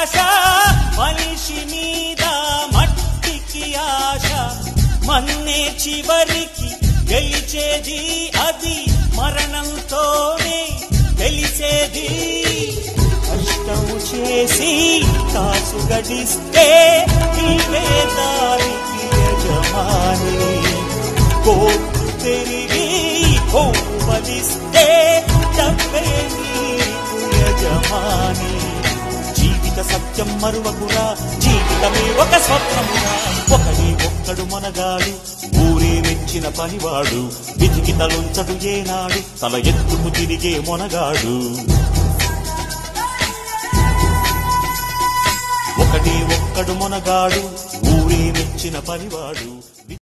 ఆశ మనిషి మీద మట్టికి ఆశ మన్నే చివరికి గెలిచేది అది మరణంతోనే తెలిసేది కష్టం చేసి కాసు గడిస్తే నీవే దానికి యజమాని కోర్టు తిరిగి కోపలిస్తే డబ్బే నీకు యజమాని జీవిత సత్యం మరువకురా జీవితమే ఒక స్వప్నమురా ఒకడే ఒక్కడు మనగాడు ఊరే మెచ్చిన పనివాడు విధికి తలుంచడు ఏనాడు తల ఎత్తుకు తిరిగే మొనగాడు ఒకటే ఒక్కడు మొనగాడు ఊరే మెచ్చిన పనివాడు